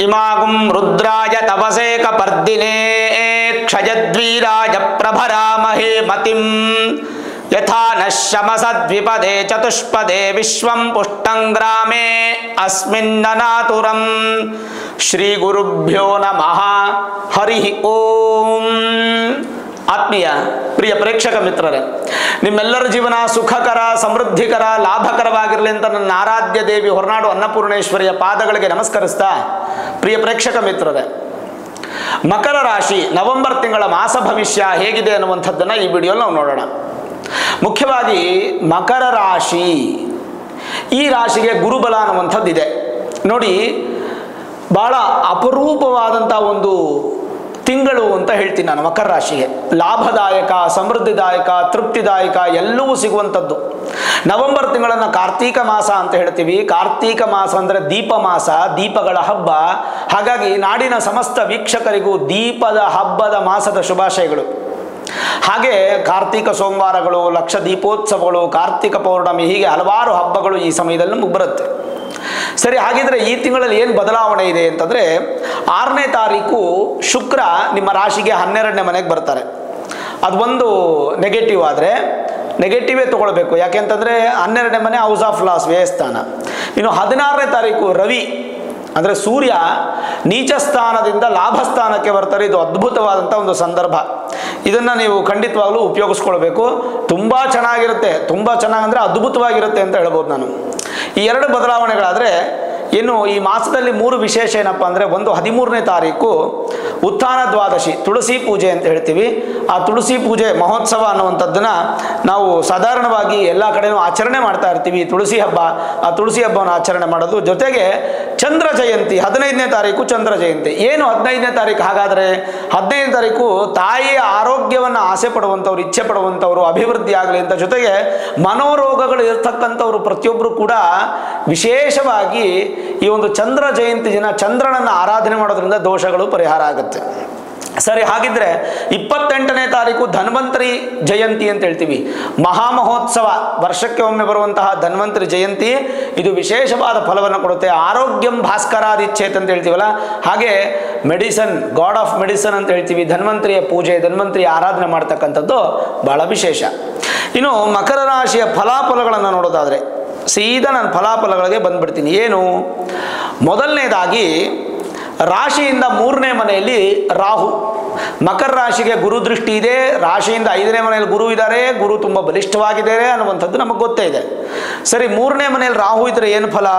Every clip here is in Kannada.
ಇಮಾಗುಂ ರುದ್ರಾಯ ತಪಸೇಕ ಪರ್ದಿನೇ ಕ್ಷಯದ್ವೀರಾಯ ಪ್ರಭರಾಮಹೇ ಮತಿಂ ಯಥಾ ನ ಶಮಸದ್ವಿಪದೇ ಚತುಷ್ಪದೇ ವಿಶ್ವಂ ಪುಷ್ಟಂ ಗ್ರಾಮೇ ಅಸ್ಮಿನ್ನನಾತುರಂ ಶ್ರೀ ಗುರುಭ್ಯೋ ನಮಃ ಹರಿ ಓಂ ಆತ್ಮೀಯ ಪ್ರಿಯ ಪ್ರೇಕ್ಷಕ ಮಿತ್ರರೇ ನಿಮ್ಮೆಲ್ಲರ ಜೀವನ ಸುಖಕರ ಸಮೃದ್ಧಿಕರ ಲಾಭಕರವಾಗಿರಲಿ ಅಂತ ನನ್ನ ಆರಾಧ್ಯ ದೇವಿ ಹೊರನಾಡು ಅನ್ನಪೂರ್ಣೇಶ್ವರಿಯ ಪಾದಗಳಿಗೆ ನಮಸ್ಕರಿಸ್ತಾ ಪ್ರಿಯ ಪ್ರೇಕ್ಷಕ ಮಿತ್ರರೇ ಮಕರ ರಾಶಿ ನವೆಂಬರ್ ತಿಂಗಳ ಮಾಸ ಭವಿಷ್ಯ ಹೇಗಿದೆ ಅನ್ನುವಂಥದ್ದನ್ನು ಈ ವಿಡಿಯೋಲಿ ನಾವು ನೋಡೋಣ ಮುಖ್ಯವಾಗಿ ಮಕರ ರಾಶಿ ಈ ರಾಶಿಗೆ ಗುರುಬಲ ಅನ್ನುವಂಥದ್ದಿದೆ ನೋಡಿ ಭಾಳ ಅಪರೂಪವಾದಂಥ ಒಂದು ತಿಂಗಳು ಅಂತ ಹೇಳ್ತೀನಿ ನಾನು ಮಕರ ರಾಶಿಗೆ ಲಾಭದಾಯಕ ಸಮೃದ್ಧಿದಾಯಕ ತೃಪ್ತಿದಾಯಕ ಎಲ್ಲವೂ ಸಿಗುವಂಥದ್ದು ನವೆಂಬರ್ ತಿಂಗಳನ್ನು ಕಾರ್ತೀಕ ಮಾಸ ಅಂತ ಹೇಳ್ತೀವಿ ಕಾರ್ತೀಕ ಮಾಸ ಅಂದರೆ ದೀಪ ಮಾಸ ದೀಪಗಳ ಹಬ್ಬ ಹಾಗಾಗಿ ನಾಡಿನ ಸಮಸ್ತ ವೀಕ್ಷಕರಿಗೂ ದೀಪದ ಹಬ್ಬದ ಮಾಸದ ಶುಭಾಶಯಗಳು ಹಾಗೆ ಕಾರ್ತಿಕ ಸೋಮವಾರಗಳು ಲಕ್ಷ ದೀಪೋತ್ಸವಗಳು ಕಾರ್ತಿಕ ಪೌರ್ಣಮಿ ಹೀಗೆ ಹಲವಾರು ಹಬ್ಬಗಳು ಈ ಸಮಯದಲ್ಲಿ ನಮಗೆ ಬರುತ್ತೆ ಸರಿ ಹಾಗಿದ್ರೆ ಈ ತಿಂಗಳಲ್ಲಿ ಏನು ಬದಲಾವಣೆ ಇದೆ ಅಂತಂದರೆ ಆರನೇ ತಾರೀಕು ಶುಕ್ರ ನಿಮ್ಮ ರಾಶಿಗೆ ಹನ್ನೆರಡನೇ ಮನೆಗೆ ಬರ್ತಾರೆ ಅದು ಒಂದು ನೆಗೆಟಿವ್ ಆದರೆ ನೆಗೆಟಿವೇ ತೊಗೊಳ್ಬೇಕು ಯಾಕೆಂತಂದರೆ ಹನ್ನೆರಡನೇ ಮನೆ ಹೌಸ್ ಆಫ್ ಲಾಸ್ ವ್ಯಯಸ್ಥಾನ ಇನ್ನು ಹದಿನಾರನೇ ತಾರೀಕು ರವಿ ಅಂದರೆ ಸೂರ್ಯ ನೀಚ ಸ್ಥಾನದಿಂದ ಲಾಭ ಸ್ಥಾನಕ್ಕೆ ಬರ್ತಾರೆ ಇದು ಅದ್ಭುತವಾದಂಥ ಒಂದು ಸಂದರ್ಭ ಇದನ್ನು ನೀವು ಖಂಡಿತವಾಗ್ಲೂ ಉಪಯೋಗಿಸ್ಕೊಳ್ಬೇಕು ತುಂಬ ಚೆನ್ನಾಗಿರುತ್ತೆ ತುಂಬ ಚೆನ್ನಾಗಂದರೆ ಅದ್ಭುತವಾಗಿರುತ್ತೆ ಅಂತ ಹೇಳ್ಬೋದು ನಾನು ಈ ಎರಡು ಬದಲಾವಣೆಗಳಾದರೆ ಇನ್ನು ಈ ಮಾಸದಲ್ಲಿ ಮೂರು ವಿಶೇಷ ಏನಪ್ಪ ಅಂದರೆ ಒಂದು ಹದಿಮೂರನೇ ತಾರೀಕು ಉತ್ಥಾನ ದ್ವಾದಶಿ ತುಳಸಿ ಪೂಜೆ ಅಂತ ಹೇಳ್ತೀವಿ ಆ ತುಳಸಿ ಪೂಜೆ ಮಹೋತ್ಸವ ಅನ್ನುವಂಥದ್ದನ್ನು ನಾವು ಸಾಧಾರಣವಾಗಿ ಎಲ್ಲ ಕಡೆನೂ ಆಚರಣೆ ಮಾಡ್ತಾ ಇರ್ತೀವಿ ತುಳಸಿ ಹಬ್ಬ ಆ ತುಳಸಿ ಹಬ್ಬವನ್ನು ಆಚರಣೆ ಮಾಡೋದು ಜೊತೆಗೆ ಚಂದ್ರ ಜಯಂತಿ ಹದಿನೈದನೇ ತಾರೀಕು ಚಂದ್ರ ಜಯಂತಿ ಏನು ಹದಿನೈದನೇ ತಾರೀಕು ಹಾಗಾದರೆ ಹದಿನೈದನೇ ತಾರೀಕು ತಾಯಿಯ ಆರೋಗ್ಯವನ್ನು ಆಸೆ ಪಡುವಂಥವ್ರು ಇಚ್ಛೆ ಪಡುವಂಥವ್ರು ಅಭಿವೃದ್ಧಿ ಆಗಲಿ ಅಂತ ಜೊತೆಗೆ ಮನೋರೋಗಗಳು ಇರ್ತಕ್ಕಂಥವ್ರು ಪ್ರತಿಯೊಬ್ಬರು ಕೂಡ ವಿಶೇಷವಾಗಿ ಈ ಒಂದು ಚಂದ್ರ ಜಯಂತಿ ದಿನ ಚಂದ್ರನನ್ನು ಆರಾಧನೆ ಮಾಡೋದ್ರಿಂದ ದೋಷಗಳು ಪರಿಹಾರ ಆಗುತ್ತೆ ಸರಿ ಹಾಗಿದ್ರೆ ಇಪ್ಪತ್ತೆಂಟನೇ ತಾರೀಕು ಧನ್ವಂತರಿ ಜಯಂತಿ ಅಂತ ಹೇಳ್ತೀವಿ ಮಹಾಮಹೋತ್ಸವ ವರ್ಷಕ್ಕೆ ಒಮ್ಮೆ ಬರುವಂತಹ ಧನ್ವಂತರಿ ಜಯಂತಿ ಇದು ವಿಶೇಷವಾದ ಫಲವನ್ನು ಕೊಡುತ್ತೆ ಆರೋಗ್ಯಂ ಭಾಸ್ಕರಾದಿಚ್ಛೇತ್ ಅಂತ ಹೇಳ್ತೀವಲ್ಲ ಹಾಗೆ ಮೆಡಿಸನ್ ಗಾಡ್ ಆಫ್ ಮೆಡಿಸನ್ ಅಂತ ಹೇಳ್ತೀವಿ ಧನ್ವಂತರಿಯ ಪೂಜೆ ಧನ್ವಂತರಿಯ ಆರಾಧನೆ ಮಾಡ್ತಕ್ಕಂಥದ್ದು ಬಹಳ ವಿಶೇಷ ಇನ್ನು ಮಕರ ರಾಶಿಯ ಫಲಾಫಲಗಳನ್ನು ನೋಡೋದಾದರೆ ಸೀದಾ ನಾನು ಫಲಾಫಲಗಳಿಗೆ ಬಂದ್ಬಿಡ್ತೀನಿ ಏನು ಮೊದಲನೇದಾಗಿ ರಾಶಿಯಿಂದ ಮೂರನೇ ಮನೆಯಲ್ಲಿ ರಾಹು ಮಕರ ರಾಶಿಗೆ ಗುರು ದೃಷ್ಟಿ ಇದೆ ರಾಶಿಯಿಂದ ಐದನೇ ಮನೆಯಲ್ಲಿ ಗುರು ಇದ್ದಾರೆ ಗುರು ತುಂಬ ಬಲಿಷ್ಠವಾಗಿದ್ದಾರೆ ಅನ್ನುವಂಥದ್ದು ನಮಗೆ ಗೊತ್ತೇ ಇದೆ ಸರಿ ಮೂರನೇ ಮನೆಯಲ್ಲಿ ರಾಹು ಇದ್ರೆ ಏನು ಫಲ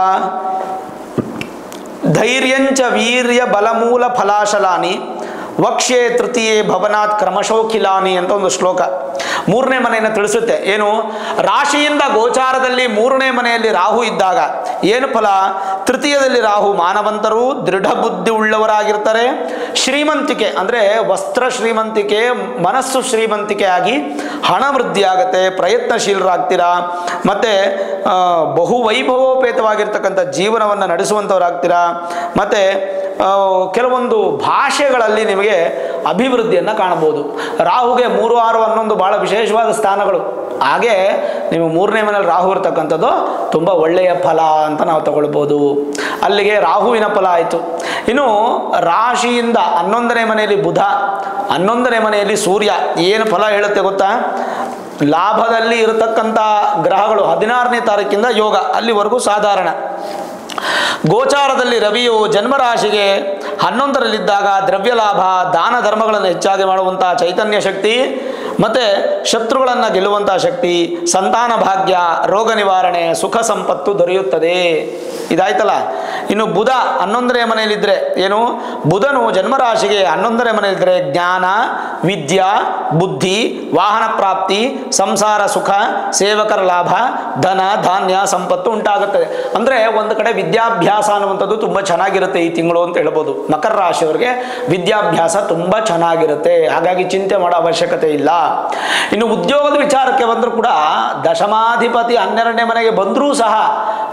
ಧೈರ್ಯಂಚ ವೀರ್ಯ ಬಲಮೂಲ ಫಲಾಶಲಾನಿ ವಕ್ಷ್ಯೆ ತೃತೀಯೇ ಭವನಾತ್ ಕ್ರಮಶೋಖಿಲಾನಿ ಅಂತ ಒಂದು ಶ್ಲೋಕ ಮೂರನೇ ಮನೆಯನ್ನು ತಿಳಿಸುತ್ತೆ ಏನು ರಾಶಿಯಿಂದ ಗೋಚಾರದಲ್ಲಿ ಮೂರನೇ ಮನೆಯಲ್ಲಿ ರಾಹು ಇದ್ದಾಗ ಏನು ಫಲ ತೃತೀಯದಲ್ಲಿ ರಾಹು ಮಾನವಂತರು ದೃಢ ಬುದ್ಧಿ ಉಳ್ಳವರಾಗಿರ್ತಾರೆ ಶ್ರೀಮಂತಿಕೆ ಅಂದರೆ ವಸ್ತ್ರ ಶ್ರೀಮಂತಿಕೆ ಮನಸ್ಸು ಶ್ರೀಮಂತಿಕೆ ಆಗಿ ಹಣ ವೃದ್ಧಿ ಆಗುತ್ತೆ ಪ್ರಯತ್ನಶೀಲರಾಗ್ತೀರಾ ಮತ್ತು ಬಹು ವೈಭವೋಪೇತವಾಗಿರ್ತಕ್ಕಂಥ ಜೀವನವನ್ನು ನಡೆಸುವಂಥವ್ರಾಗ್ತೀರಾ ಮತ್ತು ಕೆಲವೊಂದು ಭಾಷೆಗಳಲ್ಲಿ ನಿಮಗೆ ಅಭಿವೃದ್ಧಿಯನ್ನು ಕಾಣಬಹುದು ರಾಹುಗೆ ಮೂರು ಆರು ಹನ್ನೊಂದು ಭಾಳ ವಿಶೇಷವಾದ ಸ್ಥಾನಗಳು ಹಾಗೆ ನೀವು ಮೂರನೇ ಮನೇಲಿ ರಾಹು ಇರ್ತಕ್ಕಂಥದ್ದು ತುಂಬ ಒಳ್ಳೆಯ ಫಲ ಅಂತ ನಾವು ತಗೊಳ್ಬೋದು ಅಲ್ಲಿಗೆ ರಾಹುವಿನ ಫಲ ಆಯಿತು ಇನ್ನು ರಾಶಿಯಿಂದ ಹನ್ನೊಂದನೇ ಮನೆಯಲ್ಲಿ ಬುಧ ಹನ್ನೊಂದನೇ ಮನೆಯಲ್ಲಿ ಸೂರ್ಯ ಏನು ಫಲ ಹೇಳುತ್ತೆ ಗೊತ್ತಾ ಲಾಭದಲ್ಲಿ ಇರತಕ್ಕಂಥ ಗ್ರಹಗಳು ಹದಿನಾರನೇ ತಾರೀಕಿಂದ ಯೋಗ ಅಲ್ಲಿವರೆಗೂ ಸಾಧಾರಣ ಗೋಚಾರದಲ್ಲಿ ರವಿಯು ಜನ್ಮರಾಶಿಗೆ ಹನ್ನೊಂದರಲ್ಲಿದ್ದಾಗ ದ್ರವ್ಯ ಲಾಭ ದಾನ ಧರ್ಮಗಳನ್ನು ಹೆಚ್ಚಾಗಿ ಮಾಡುವಂಥ ಚೈತನ್ಯ ಶಕ್ತಿ ಮತ್ತು ಶತ್ರುಗಳನ್ನು ಗೆಲ್ಲುವಂಥ ಶಕ್ತಿ ಸಂತಾನ ಭಾಗ್ಯ ರೋಗ ನಿವಾರಣೆ ಸುಖ ಸಂಪತ್ತು ದೊರೆಯುತ್ತದೆ ಇದಾಯ್ತಲ್ಲ ಇನ್ನು ಬುಧ ಹನ್ನೊಂದನೇ ಮನೆಯಲ್ಲಿದ್ದರೆ ಏನು ಬುಧನು ಜನ್ಮರಾಶಿಗೆ ಹನ್ನೊಂದನೇ ಮನೆಯಲ್ಲಿದ್ದರೆ ಜ್ಞಾನ ವಿದ್ಯಾ ಬುದ್ಧಿ ವಾಹನ ಪ್ರಾಪ್ತಿ ಸಂಸಾರ ಸುಖ ಸೇವಕರ ಲಾಭ ಧನ ಧಾನ್ಯ ಸಂಪತ್ತು ಉಂಟಾಗುತ್ತದೆ ಅಂದರೆ ಒಂದು ಕಡೆ ವಿದ್ಯಾಭ್ಯಾಸ ಅನ್ನುವಂಥದ್ದು ತುಂಬ ಚೆನ್ನಾಗಿರುತ್ತೆ ಈ ತಿಂಗಳು ಅಂತ ಹೇಳ್ಬೋದು ಮಕರ ರಾಶಿಯವರಿಗೆ ವಿದ್ಯಾಭ್ಯಾಸ ತುಂಬ ಚೆನ್ನಾಗಿರುತ್ತೆ ಹಾಗಾಗಿ ಚಿಂತೆ ಮಾಡೋ ಅವಶ್ಯಕತೆ ಇಲ್ಲ ಇನ್ನು ಉದ್ಯೋಗದ ವಿಚಾರಕ್ಕೆ ಬಂದರೂ ಕೂಡ ದಶಮಾಧಿಪತಿ ಹನ್ನೆರಡನೇ ಮನೆಗೆ ಬಂದರೂ ಸಹ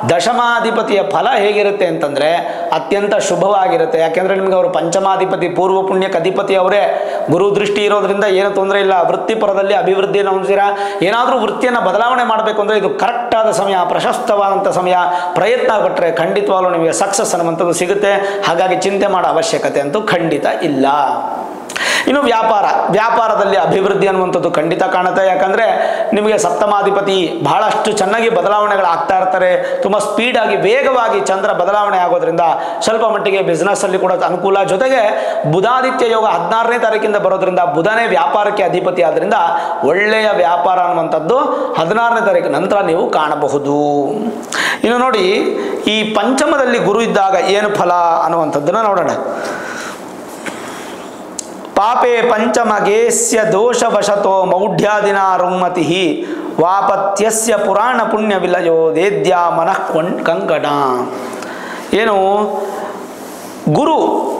ದಶಮಾಧಿಪತಿಯ ಫಲ ಹೇಗಿರುತ್ತೆ ಅಂತಂದರೆ ಅತ್ಯಂತ ಶುಭವಾಗಿರುತ್ತೆ ಯಾಕೆಂದರೆ ನಿಮಗೆ ಅವರು ಪಂಚಮಾಧಿಪತಿ ಪೂರ್ವ ಪುಣ್ಯಕ್ಕೆ ಅಧಿಪತಿ ಅವರೇ ಗುರು ದೃಷ್ಟಿ ಇರೋದ್ರಿಂದ ಏನು ತೊಂದರೆ ಇಲ್ಲ ವೃತ್ತಿಪರದಲ್ಲಿ ಅಭಿವೃದ್ಧಿಯನ್ನು ಹೊಂದಿಸಿರಾ ಏನಾದರೂ ವೃತ್ತಿಯನ್ನು ಬದಲಾವಣೆ ಮಾಡಬೇಕು ಅಂದರೆ ಇದು ಕರೆಕ್ಟಾದ ಸಮಯ ಪ್ರಶಸ್ತವಾದಂಥ ಸಮಯ ಪ್ರಯತ್ನ ಪಟ್ಟರೆ ಖಂಡಿತವಾಗ್ಲೂ ನಿಮಗೆ ಸಕ್ಸಸ್ ಅನ್ನುವಂಥದ್ದು ಸಿಗುತ್ತೆ ಹಾಗಾಗಿ ಚಿಂತೆ ಮಾಡೋ ಅವಶ್ಯಕತೆ ಅಂತೂ ಖಂಡಿತ ಇಲ್ಲ ಇನ್ನು ವ್ಯಾಪಾರ ವ್ಯಾಪಾರದಲ್ಲಿ ಅಭಿವೃದ್ಧಿ ಅನ್ನುವಂಥದ್ದು ಖಂಡಿತ ಕಾಣುತ್ತೆ ಯಾಕಂದರೆ ನಿಮಗೆ ಸಪ್ತಮಾಧಿಪತಿ ಬಹಳಷ್ಟು ಚೆನ್ನಾಗಿ ಬದಲಾವಣೆಗಳು ಆಗ್ತಾ ಇರ್ತಾರೆ ತುಂಬ ಸ್ಪೀಡಾಗಿ ವೇಗವಾಗಿ ಚಂದ್ರ ಬದಲಾವಣೆ ಆಗೋದ್ರಿಂದ ಸ್ವಲ್ಪ ಮಟ್ಟಿಗೆ ಬಿಸ್ನೆಸ್ಸಲ್ಲಿ ಕೂಡ ಅನುಕೂಲ ಜೊತೆಗೆ ಬುಧಾದಿತ್ಯ ಯೋಗ ಹದಿನಾರನೇ ತಾರೀಕಿಂದ ಬರೋದ್ರಿಂದ ಬುಧನೇ ವ್ಯಾಪಾರಕ್ಕೆ ಅಧಿಪತಿ ಆದ್ದರಿಂದ ಒಳ್ಳೆಯ ವ್ಯಾಪಾರ ಅನ್ನುವಂಥದ್ದು ಹದಿನಾರನೇ ತಾರೀಕು ನಂತರ ನೀವು ಕಾಣಬಹುದು ಇನ್ನು ನೋಡಿ ಈ ಪಂಚಮದಲ್ಲಿ ಗುರು ಇದ್ದಾಗ ಏನು ಫಲ ಅನ್ನುವಂಥದ್ದನ್ನು ನೋಡೋಣ ಪಾಪೆ ಪಂಚಮಗೇಸ್ಯ ದೋಷವಶತೋ ಮೌಢ್ಯಾದಿನ ರುಮ್ಮತಿ ವಾಪತ್ಯಸ್ಯ ಪುರಾಣ ಪುಣ್ಯ ವಿಲಯೋ ದೇದ್ಯಾ ಮನಃ ಕೊಂಡ್ ಕಂಕಣ ಏನು ಗುರು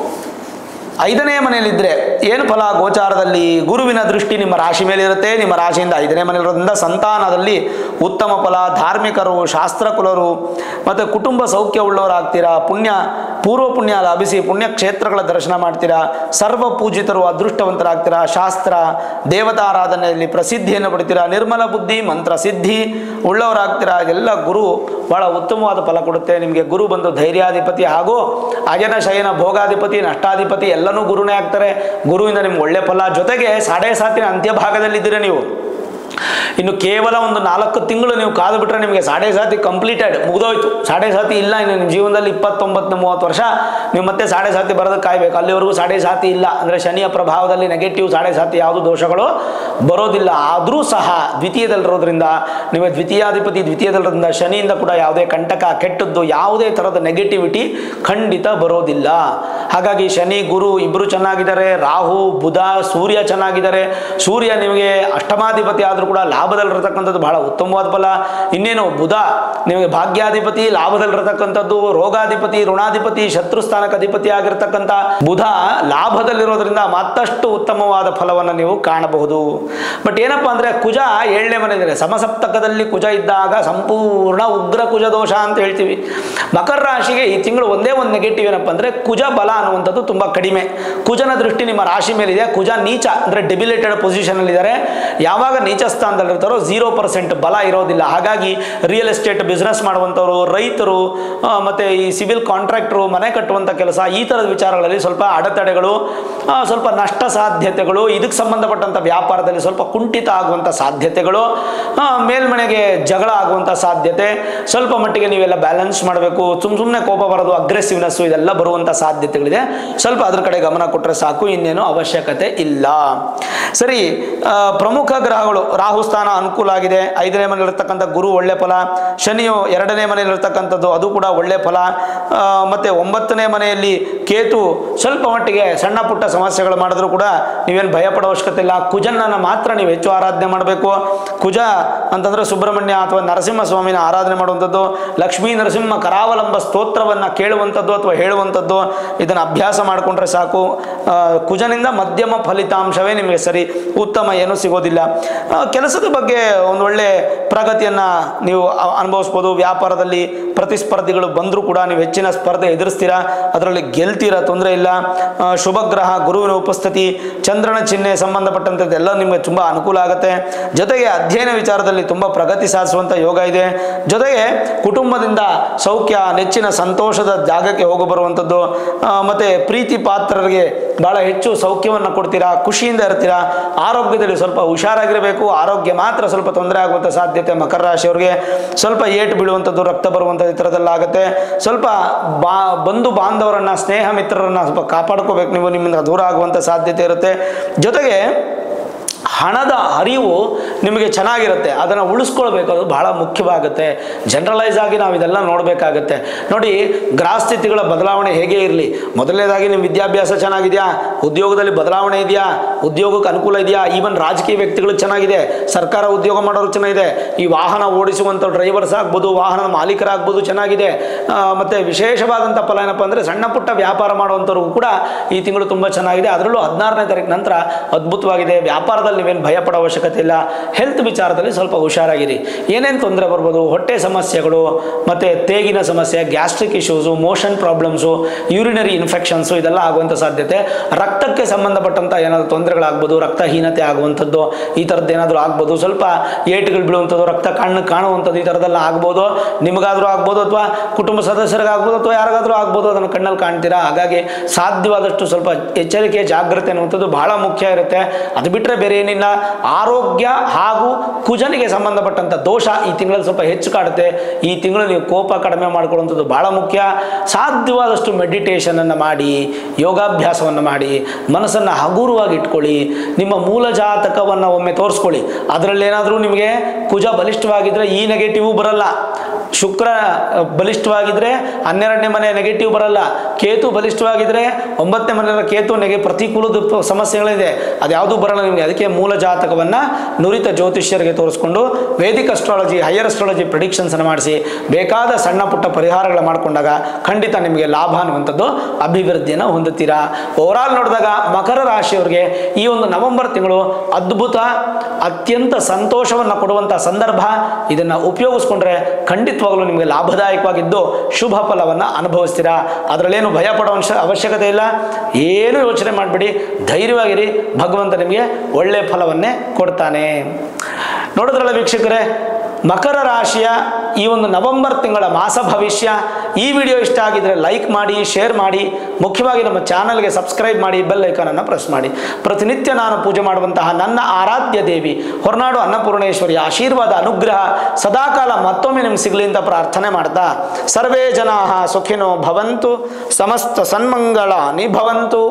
ಐದನೇ ಮನೆಯಲ್ಲಿದ್ದರೆ ಏನು ಫಲ ಗೋಚಾರದಲ್ಲಿ ಗುರುವಿನ ದೃಷ್ಟಿ ನಿಮ್ಮ ರಾಶಿ ಮೇಲೆ ಇರುತ್ತೆ ನಿಮ್ಮ ರಾಶಿಯಿಂದ ಐದನೇ ಮನೆಯಲ್ಲಿರೋದ್ರಿಂದ ಸಂತಾನದಲ್ಲಿ ಉತ್ತಮ ಫಲ ಧಾರ್ಮಿಕರು ಶಾಸ್ತ್ರಕುಲರು ಮತ್ತು ಕುಟುಂಬ ಸೌಖ್ಯ ಉಳ್ಳವರಾಗ್ತೀರಾ ಪುಣ್ಯ ಪೂರ್ವ ಪುಣ್ಯ ಲಾಭಿಸಿ ಪುಣ್ಯ ಕ್ಷೇತ್ರಗಳ ದರ್ಶನ ಮಾಡ್ತೀರಾ ಸರ್ವ ಪೂಜಿತರು ಅದೃಷ್ಟವಂತರಾಗ್ತೀರಾ ಶಾಸ್ತ್ರ ದೇವತಾರಾಧನೆಯಲ್ಲಿ ಪ್ರಸಿದ್ಧಿಯನ್ನು ಪಡಿತೀರಾ ನಿರ್ಮಲ ಬುದ್ಧಿ ಮಂತ್ರ ಸಿದ್ಧಿ ಉಳ್ಳವರಾಗ್ತೀರಾ ಎಲ್ಲ ಗುರು ಬಹಳ ಉತ್ತಮವಾದ ಫಲ ಕೊಡುತ್ತೆ ನಿಮಗೆ ಗುರು ಬಂದು ಧೈರ್ಯಾಧಿಪತಿ ಹಾಗೂ ಅಜನ ಶಯನ ಭೋಗಾಧಿಪತಿ ನಷ್ಟಾಧಿಪತಿ ಎಲ್ಲನೂ ಗುರುನೇ ಆಗ್ತಾರೆ ಗುರುವಿಂದ ನಿಮ್ಗೆ ಒಳ್ಳೆ ಫಲ ಜೊತೆಗೆ ಸಾಡೆ ಸಾತಿನ ಅಂತ್ಯಭಾಗದಲ್ಲಿದ್ದೀರಾ ನೀವು ಇನ್ನು ಕೇವಲ ಒಂದು ನಾಲ್ಕು ತಿಂಗಳು ನೀವು ಕಾದು ಬಿಟ್ರೆ ನಿಮಗೆ ಸಾಡೆ ಸಾತಿ ಕಂಪ್ಲೀಟೆಡ್ ಮುಗಿದೋಯ್ತು ಸಾಡೆ ಸಾತಿ ಇಲ್ಲ ಇನ್ನು ನಿಮ್ಮ ಜೀವನದಲ್ಲಿ ಇಪ್ಪತ್ತೊಂಬತ್ತು ಮೂವತ್ತು ವರ್ಷ ನೀವು ಮತ್ತೆ ಸಾಡೆ ಸಾತಿ ಬರೋದಕ್ಕೆ ಕಾಯ್ಬೇಕು ಅಲ್ಲಿವರೆಗೂ ಸಾಡೆ ಸಾತಿ ಇಲ್ಲ ಅಂದರೆ ಶನಿಯ ಪ್ರಭಾವದಲ್ಲಿ ನೆಗೆಟಿವ್ ಸಾಡೆ ಸಾತಿ ಯಾವುದು ದೋಷಗಳು ಬರೋದಿಲ್ಲ ಆದರೂ ಸಹ ದ್ವಿತೀಯದಲ್ಲಿರೋದ್ರಿಂದ ನಿಮಗೆ ದ್ವಿತೀಯಾಧಿಪತಿ ದ್ವಿತೀಯದಲ್ಲಿರೋದ್ರಿಂದ ಶನಿಯಿಂದ ಕೂಡ ಯಾವುದೇ ಕಂಟಕ ಕೆಟ್ಟದ್ದು ಯಾವುದೇ ಥರದ ನೆಗೆಟಿವಿಟಿ ಖಂಡಿತ ಬರೋದಿಲ್ಲ ಹಾಗಾಗಿ ಶನಿ ಗುರು ಇಬ್ಬರು ಚೆನ್ನಾಗಿದ್ದಾರೆ ರಾಹು ಬುಧ ಸೂರ್ಯ ಚೆನ್ನಾಗಿದ್ದಾರೆ ಸೂರ್ಯ ನಿಮಗೆ ಅಷ್ಟಮಾಧಿಪತಿ ಆದರೂ ಕೂಡ ಲಾಭದಲ್ಲಿರತಕ್ಕಂಥದ್ದು ಬಹಳ ಉತ್ತಮವಾದ ಫಲ ಇನ್ನೇನು ಬುಧ ನಿಮಗೆ ಭಾಗ್ಯಾಧಿಪತಿ ಲಾಭದಲ್ಲಿರತಕ್ಕಂಥದ್ದು ರೋಗಾಧಿಪತಿ ಋಣಾಧಿಪತಿ ಶತ್ರುಸ್ಥಾನಕ್ಕೆ ಅಧಿಪತಿ ಆಗಿರ್ತಕ್ಕಂಥ ಬುಧ ಲಾಭದಲ್ಲಿರೋದ್ರಿಂದ ಮತ್ತಷ್ಟು ಉತ್ತಮವಾದ ಫಲವನ್ನು ನೀವು ಕಾಣಬಹುದು ಬಟ್ ಏನಪ್ಪಾ ಅಂದರೆ ಕುಜ ಏಳನೇ ಮನೆ ಇದೆ ಸಮಸಪ್ತಕದಲ್ಲಿ ಕುಜ ಇದ್ದಾಗ ಸಂಪೂರ್ಣ ಉಗ್ರ ಕುಜ ದೋಷ ಅಂತ ಹೇಳ್ತೀವಿ ಮಕರ ರಾಶಿಗೆ ಈ ತಿಂಗಳು ಒಂದೇ ಒಂದು ನೆಗೆಟಿವ್ ಏನಪ್ಪ ಅಂದರೆ ಕುಜ ಬಲ ಅನ್ನುವಂಥದ್ದು ತುಂಬ ಕಡಿಮೆ ಕುಜನ ದೃಷ್ಟಿ ನಿಮ್ಮ ರಾಶಿ ಮೇಲಿದೆ ಕುಜ ನೀಚ ಅಂದರೆ ಡೆಬಿಲೇಟೆಡ್ ಪೊಸಿಷನಲ್ಲಿದ್ದಾರೆ ಯಾವಾಗ ನೀಚ ಸ್ಥಾನದಲ್ಲಿರ್ತಾರೋ ಝೀರೋ ಪರ್ಸೆಂಟ್ ಬಲ ಇರೋದಿಲ್ಲ ಹಾಗಾಗಿ ರಿಯಲ್ ಎಸ್ಟೇಟ್ ಬಿಸ್ನೆಸ್ ಮಾಡುವಂಥವ್ರು ರೈತರು ಆ, ಮತ್ತೆ ಈ ಸಿವಿಲ್ ಕಾಂಟ್ರಾಕ್ಟರು ಮನೆ ಕಟ್ಟುವಂಥ ಕೆಲಸ ಈ ಥರದ ವಿಚಾರಗಳಲ್ಲಿ ಸ್ವಲ್ಪ ಅಡೆತಡೆಗಳು ಆ, ಸ್ವಲ್ಪ ನಷ್ಟ ಸಾಧ್ಯತೆಗಳು ಇದಕ್ಕೆ ಸಂಬಂಧಪಟ್ಟಂಥ ವ್ಯಾಪಾರದಲ್ಲಿ ಸ್ವಲ್ಪ ಕುಂಠಿತ ಆಗುವಂಥ ಸಾಧ್ಯತೆಗಳು ಆ, ಮೇಲ್ಮನೆಗೆ ಜಗಳ ಆಗುವಂಥ ಸಾಧ್ಯತೆ ಸ್ವಲ್ಪ ಮಟ್ಟಿಗೆ ನೀವೆಲ್ಲ ಬ್ಯಾಲೆನ್ಸ್ ಮಾಡಬೇಕು ಸುಮ್ಮ ಸುಮ್ಮನೆ ಕೋಪ ಬರೋದು ಅಗ್ರೆಸಿವ್ನೆಸ್ಸು ಇದೆಲ್ಲ ಬರುವಂಥ ಸಾಧ್ಯತೆಗಳಿದೆ ಸ್ವಲ್ಪ ಅದ್ರ ಕಡೆ ಗಮನ ಕೊಟ್ಟರೆ ಸಾಕು ಇನ್ನೇನು ಅವಶ್ಯಕತೆ ಇಲ್ಲ ಸರಿ ಆ, ಪ್ರಮುಖ ಗ್ರಹಗಳು ರಾಹು ಸ್ಥಾನ ಅನುಕೂಲ ಆಗಿದೆ ಐದನೇ ಮನೆಯಲ್ಲಿರ್ತಕ್ಕಂಥ ಗುರು ಒಳ್ಳೆ ಫಲ ಶನಿಯು ಎರಡನೇ ಮನೆಯಲ್ಲಿರ್ತಕ್ಕಂಥದ್ದು ಅದು ಕೂಡ ಒಳ್ಳೆ ಫಲ ಆ, ಮತ್ತೆ ಒಂಬತ್ತನೇ ಮನೆಯಲ್ಲಿ ಕೇತು ಸ್ವಲ್ಪ ಮಟ್ಟಿಗೆ ಸಣ್ಣ ಪುಟ್ಟ ಸಮಸ್ಯೆಗಳು ಮಾಡಿದ್ರು ಕೂಡ ನೀವೇನು ಭಯ ಪಡೋ ಅವಶ್ಯಕತೆ ಇಲ್ಲ ಕುಜನನ್ನು ಮಾತ್ರ ನೀವು ಹೆಚ್ಚು ಆರಾಧನೆ ಮಾಡಬೇಕು ಕುಜ ಅಂತಂದ್ರೆ ಸುಬ್ರಹ್ಮಣ್ಯ ಅಥವಾ ನರಸಿಂಹ ಸ್ವಾಮಿನ ಆರಾಧನೆ ಮಾಡುವಂಥದ್ದು ಲಕ್ಷ್ಮೀ ನರಸಿಂಹ ಕರಾವಲಂಬ ಸ್ತೋತ್ರವನ್ನು ಕೇಳುವಂಥದ್ದು ಅಥವಾ ಹೇಳುವಂಥದ್ದು ಇದನ್ನು ಅಭ್ಯಾಸ ಮಾಡಿಕೊಂಡ್ರೆ ಸಾಕು ಆ, ಕುಜನಿಂದ ಮಧ್ಯಮ ಫಲಿತಾಂಶವೇ ನಿಮಗೆ ಸರಿ ಉತ್ತಮ ಏನೂ ಸಿಗೋದಿಲ್ಲ ಆ, ಕೆಲಸದ ಬಗ್ಗೆ ಒಂದು ಒಳ್ಳೆ ಪ್ರಗತಿಯನ್ನು ನೀವು ಅ- ಅನುಭವಿಸ್ಬೋದು ವ್ಯಾಪಾರದಲ್ಲಿ ಪ್ರತಿಸ್ಪರ್ಧಿಗಳು ಬಂದರೂ ಕೂಡ ನೀವು ಹೆಚ್ಚಿನ ಸ್ಪರ್ಧೆ ಎದುರಿಸ್ತೀರಾ ಅದರಲ್ಲಿ ಗೆಲ್ತೀರಾ ತೊಂದರೆ ಇಲ್ಲ ಆ, ಶುಭ ಗ್ರಹ ಗುರುವಿನ ಉಪಸ್ಥಿತಿ ಚಂದ್ರನ ಚಿಹ್ನೆ ಸಂಬಂಧಪಟ್ಟಂಥದ್ದು ಎಲ್ಲ ನಿಮಗೆ ತುಂಬ ಅನುಕೂಲ ಆಗುತ್ತೆ ಜೊತೆಗೆ ಅಧ್ಯಯನ ವಿಚಾರದಲ್ಲಿ ತುಂಬ ಪ್ರಗತಿ ಸಾಧಿಸುವಂಥ ಯೋಗ ಇದೆ ಜೊತೆಗೆ ಕುಟುಂಬದಿಂದ ಸೌಖ್ಯ ನೆಚ್ಚಿನ ಸಂತೋಷದ ಜಾಗಕ್ಕೆ ಹೋಗಿ ಬರುವಂಥದ್ದು ಆ, ಮತ್ತೆ ಪ್ರೀತಿ ಪಾತ್ರರಿಗೆ ಬಹಳ ಹೆಚ್ಚು ಸೌಖ್ಯವನ್ನು ಕೊಡ್ತೀರಾ ಖುಷಿಯಿಂದ ಇರ್ತೀರಾ ಆರೋಗ್ಯದಲ್ಲಿ ಸ್ವಲ್ಪ ಹುಷಾರಾಗಿರಬೇಕು ಆರೋಗ್ಯ ಮಾತ್ರ ಸ್ವಲ್ಪ ತೊಂದರೆ ಆಗುವಂಥ ಸಾಧ್ಯತೆ ಮಕರ ರಾಶಿಯವರಿಗೆ ಸ್ವಲ್ಪ ಏಟು ಬೀಳುವಂಥದ್ದು ರಕ್ತ ಬರುವಂಥದ್ದು ಈ ಥರದ್ದೆಲ್ಲ ಆಗುತ್ತೆ ಸ್ವಲ್ಪ ಬಾ ಬಂಧು ಬಾಂಧವರನ್ನು ಸ್ನೇಹ ಮಿತ್ರರನ್ನು ಸ್ವಲ್ಪ ಕಾಪಾಡ್ಕೋಬೇಕು ನೀವು ನಿಮ್ಮಿಂದ ದೂರ ಆಗುವಂಥ ಸಾಧ್ಯತೆ ಇರುತ್ತೆ ಜೊತೆಗೆ ಹಣದ ಹರಿವು ನಿಮಗೆ ಚೆನ್ನಾಗಿರುತ್ತೆ ಅದನ್ನು ಉಳಿಸ್ಕೊಳ್ಬೇಕು ಅದು ಬಹಳ ಮುಖ್ಯವಾಗುತ್ತೆ ಜನರಲೈಸ್ ಆಗಿ ನಾವು ಇದೆಲ್ಲ ನೋಡಬೇಕಾಗತ್ತೆ ನೋಡಿ ಗ್ರಹಸ್ಥಿತಿಗಳ ಬದಲಾವಣೆ ಹೇಗೆ ಇರಲಿ ಮೊದಲನೇದಾಗಿ ನಿಮ್ಮ ವಿದ್ಯಾಭ್ಯಾಸ ಚೆನ್ನಾಗಿದೆಯಾ ಉದ್ಯೋಗದಲ್ಲಿ ಬದಲಾವಣೆ ಇದೆಯಾ ಉದ್ಯೋಗಕ್ಕೆ ಅನುಕೂಲ ಇದೆಯಾ ಈವನ್ ರಾಜಕೀಯ ವ್ಯಕ್ತಿಗಳು ಚೆನ್ನಾಗಿದೆ ಸರ್ಕಾರ ಉದ್ಯೋಗ ಮಾಡೋರು ಚೆನ್ನಾಗಿದೆ ಈ ವಾಹನ ಓಡಿಸುವಂಥ ಡ್ರೈವರ್ಸ್ ಆಗ್ಬೋದು ವಾಹನದ ಮಾಲೀಕರಾಗ್ಬೋದು ಚೆನ್ನಾಗಿದೆ ಆ, ಮತ್ತೆ ವಿಶೇಷವಾದಂಥ ಫಲ ಏನಪ್ಪ ಅಂದರೆ ಸಣ್ಣ ಪುಟ್ಟ ವ್ಯಾಪಾರ ಮಾಡುವಂಥವ್ರಿಗೂ ಕೂಡ ಈ ತಿಂಗಳು ತುಂಬ ಚೆನ್ನಾಗಿದೆ ಅದರಲ್ಲೂ ಹದಿನಾರನೇ ತಾರೀಕು ನಂತರ ಅದ್ಭುತವಾಗಿದೆ ವ್ಯಾಪಾರದಲ್ಲಿ ನೀವೇನು ಭಯ ಪಡೋ ಅವಶ್ಯಕತೆ ಇಲ್ಲ ಹೆಲ್ತ್ ವಿಚಾರದಲ್ಲಿ ಸ್ವಲ್ಪ ಹುಷಾರಾಗಿರಿ ಏನೇನು ತೊಂದರೆ ಬರ್ಬೋದು ಹೊಟ್ಟೆ ಸಮಸ್ಯೆಗಳು ಮತ್ತು ತೇಗಿನ ಸಮಸ್ಯೆ gastric issues motion problems urinary infections ಇದೆಲ್ಲ ಆಗುವಂಥ ಸಾಧ್ಯತೆ ರಕ್ತಕ್ಕೆ ಸಂಬಂಧಪಟ್ಟಂಥ ಏನಾದರೂ ತೊಂದರೆಗಳಾಗ್ಬೋದು ರಕ್ತಹೀನತೆ ಆಗುವಂಥದ್ದು ಈ ಥರದ್ದು ಏನಾದರೂ ಆಗ್ಬೋದು ಸ್ವಲ್ಪ ಏಟುಗಳು ಬೀಳುವಂಥದ್ದು ರಕ್ತ ಕಣ್ಣು ಕಾಣುವಂಥದ್ದು ಈ ಥರದ್ದೆಲ್ಲ ಆಗ್ಬೋದು ನಿಮಗಾದರೂ ಆಗ್ಬೋದು ಅಥವಾ ಕುಟುಂಬ ಸದಸ್ಯರಿಗಾಗ್ಬೋದು ಅಥವಾ ಯಾರಿಗಾದರೂ ಆಗ್ಬೋದು ಅದನ್ನು ಕಣ್ಣಲ್ಲಿ ಕಾಣ್ತೀರಾ ಹಾಗಾಗಿ ಸಾಧ್ಯವಾದಷ್ಟು ಸ್ವಲ್ಪ ಎಚ್ಚರಿಕೆ ಜಾಗ್ರತೆ ಅನ್ನುವಂಥದ್ದು ಬಹಳ ಮುಖ್ಯ ಇರುತ್ತೆ ಅದು ಬಿಟ್ಟರೆ ಬೇರೆ ಏನಿಲ್ಲ ಆರೋಗ್ಯ ಹಾಗೂ ಕುಜನಿಗೆ ಸಂಬಂಧಪಟ್ಟಂಥ ದೋಷ ಈ ತಿಂಗಳಲ್ಲಿ ಸ್ವಲ್ಪ ಹೆಚ್ಚು ಕಾಡುತ್ತೆ ಈ ತಿಂಗಳು ನೀವು ಕೋಪ ಕಡಿಮೆ ಮಾಡ್ಕೊಳ್ಳುವಂಥದ್ದು ಬಹಳ ಮುಖ್ಯ ಸಾಧ್ಯವಾದಷ್ಟು ಮೆಡಿಟೇಷನನ್ನು ಮಾಡಿ ಯೋಗಾಭ್ಯಾಸವನ್ನು ಮಾಡಿ ಮನಸ್ಸನ್ನು ಹಗುರವಾಗಿ ಇಟ್ಕೊಳ್ಳಿ ನಿಮ್ಮ ಮೂಲ ಜಾತಕವನ್ನು ಒಮ್ಮೆ ತೋರಿಸ್ಕೊಳ್ಳಿ ಅದರಲ್ಲೇನಾದರೂ ನಿಮಗೆ ಕುಜ ಬಲಿಷ್ಠವಾಗಿದ್ದರೆ ಈ ನೆಗೆಟಿವ್ ಬರಲ್ಲ ಶುಕ್ರ ಅ, ಬಲಿಷ್ಠವಾಗಿದ್ದರೆ ಹನ್ನೆರಡನೇ ಮನೆ ನೆಗೆಟಿವ್ ಬರಲ್ಲ ಕೇತು ಬಲಿಷ್ಠವಾಗಿದ್ದರೆ ಒಂಬತ್ತನೇ ಮನೆಯ ಕೇತು ನೆಗೆ ಪ್ರತಿಕೂಲದ ಪ- ಸಮಸ್ಯೆಗಳಿದೆ ಅದ್ಯಾವುದೂ ಬರಲ್ಲ ನಿಮಗೆ ಅದಕ್ಕೆ ಮೂಲ ಜಾತಕವನ್ನು ನುರಿತ ಜ್ಯೋತಿಷ್ಯರಿಗೆ ತೋರಿಸ್ಕೊಂಡು ವೇದಿಕ್ ಅಸ್ಟ್ರಾಲಜಿ ಹೈಯರ್ ಅಸ್ಟ್ರಾಲಜಿ ಪ್ರಿಡಿಕ್ಷನ್ಸನ್ನು ಮಾಡಿಸಿ ಬೇಕಾದ ಸಣ್ಣ ಪುಟ್ಟ ಪರಿಹಾರಗಳು ಮಾಡಿಕೊಂಡಾಗ ಖಂಡಿತ ನಿಮಗೆ ಲಾಭ ಅನ್ನುವಂಥದ್ದು ಅಭಿವೃದ್ಧಿಯನ್ನು ಹೊಂದುತ್ತೀರಾ ಓವರಾಲ್ ನೋಡಿದಾಗ ಮಕರ ರಾಶಿಯವರಿಗೆ ಈ ಒಂದು ನವೆಂಬರ್ ತಿಂಗಳು ಅದ್ಭುತ ಅತ್ಯಂತ ಸಂತೋಷವನ್ನು ಕೊಡುವಂಥ ಸಂದರ್ಭ ಇದನ್ನು ಉಪಯೋಗಿಸ್ಕೊಂಡ್ರೆ ಖಂಡಿತವಾಗಲೂ ನಿಮಗೆ ಲಾಭದಾಯಕವಾಗಿದ್ದು ಶುಭ ಫಲವನ್ನು ಅನುಭವಿಸ್ತೀರಾ ಅದರಲ್ಲೇನು ಭಯ ಪಡೋ ಅಂಶ- ಅವಶ್ಯಕತೆ ಇಲ್ಲ ಏನು ಯೋಚನೆ ಮಾಡಬೇಡಿ ಧೈರ್ಯವಾಗಿರಿ ಭಗವಂತ ನಿಮಗೆ ಒಳ್ಳೆಯ ಫಲವನ್ನೇ ಕೊಡ್ತಾನೆ ನೋಡಿದ್ರಲ್ಲ ವೀಕ್ಷಕರೇ ಮಕರ ರಾಶಿಯ ಈ ಒಂದು ನವೆಂಬರ್ ತಿಂಗಳ ಮಾಸ ಭವಿಷ್ಯ ಈ ವಿಡಿಯೋ ಇಷ್ಟ ಆಗಿದ್ರೆ ಲೈಕ್ ಮಾಡಿ ಶೇರ್ ಮಾಡಿ ಮುಖ್ಯವಾಗಿ ನಮ್ಮ ಚಾನಲ್ಗೆ ಸಬ್ಸ್ಕ್ರೈಬ್ ಮಾಡಿ ಬೆಲ್ ಐಕಾನನ್ನು ಪ್ರೆಸ್ ಮಾಡಿ ಪ್ರತಿನಿತ್ಯ ನಾನು ಪೂಜೆ ಮಾಡುವಂತಹ ನನ್ನ ಆರಾಧ್ಯ ದೇವಿ ಹೊರನಾಡು ಅನ್ನಪೂರ್ಣೇಶ್ವರಿ ಆಶೀರ್ವಾದ ಅನುಗ್ರಹ ಸದಾಕಾಲ ಮತ್ತೊಮ್ಮೆ ನಿಮ್ಗೆ ಸಿಗಲಿ ಅಂತ ಪ್ರಾರ್ಥನೆ ಮಾಡ್ತಾ ಸರ್ವೇ ಜನಾ ಸುಖಿನೋ ಭವಂತು ಸಮಸ್ತ ಸನ್ಮಂಗಳಾನಿ ಭವಂತು